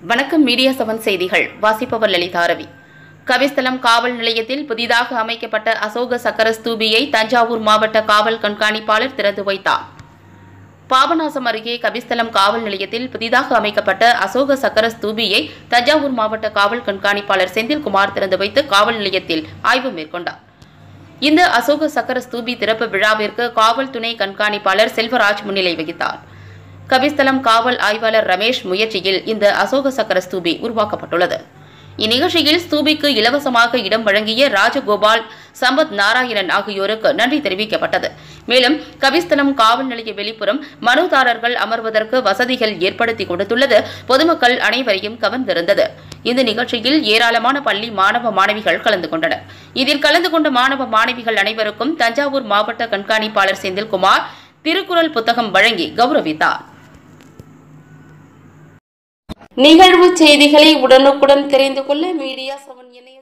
வணக்கம் media seven செய்திகள் வாசிப்பவர் லலிதா ரவி கவிஸ்தலம் காவல் நிலையத்தில் புதிதாக அமைக்கப்பட்ட அசோக சக்கர ஸ்தூபியை தஞ்சாவூர் மாவட்ட காவல் கண்காணிப்பாளர் திறந்து வைத்தார் பாபநாசம் அருகே கபிஸ்தலம் காவல் நிலையத்தில் புதிதாக அமைக்கப்பட்ட அசோக சக்கர ஸ்தூபியை தஞ்சாவூர் மாவட்ட காவல் கண்காணிப்பாளர் செந்தில்குமார் திறந்து வைத்து காவல் நிலையத்தில் ஆய்வு மேற்கொண்டார் இந்த அசோக சக்கர ஸ்தூபி திறப்பு விழாவிற்கு காவல் துணை கண்காணிப்பாளர் செல்வராஜ் முன்னிலை வகித்தார் கபிஸ்தலம் காவல் ஆய்வாளர் ரமேஷ் முயற்சியில் இந்த அசோக சக்கர ஸ்தூபி உருவாக்கப்பட்டுள்ளது இந்நிகழ்ச்சியில் ஸ்தூபிக்கு இலவசமாக இடம் வழங்கிய ராஜகோபால் சம்பத் நாராயணன் ஆகியோருக்கு நன்றி தெரிவிக்கப்பட்டது மேலும் கபிஸ்தலம் காவல் நிலைய வெளிப்புறம் மனுதாரர்கள் அமர்வதற்கு வசதிகள் ஏற்படுத்தி கொடுத்துள்ளது பொதுமக்கள் அனைவரையும் கவர்ந்திருந்தது இந்த நிகழ்ச்சியில் ஏராளமான பள்ளி மாணவ மாணவிகள் கலந்து கொண்டனர் இதில் கலந்து கொண்ட மாணவ மாணவிகள் அனைவருக்கும் தஞ்சாவூர் மாவட்ட கண்காணிப்பாளர் செந்தில்குமார் திருக்குறள் புத்தகம் வழங்கி கௌரவித்தார் நிகழ்வு செய்திகளை உடனுக்குடன் தெரிந்து கொள்ள மீடியா செவன் இணைய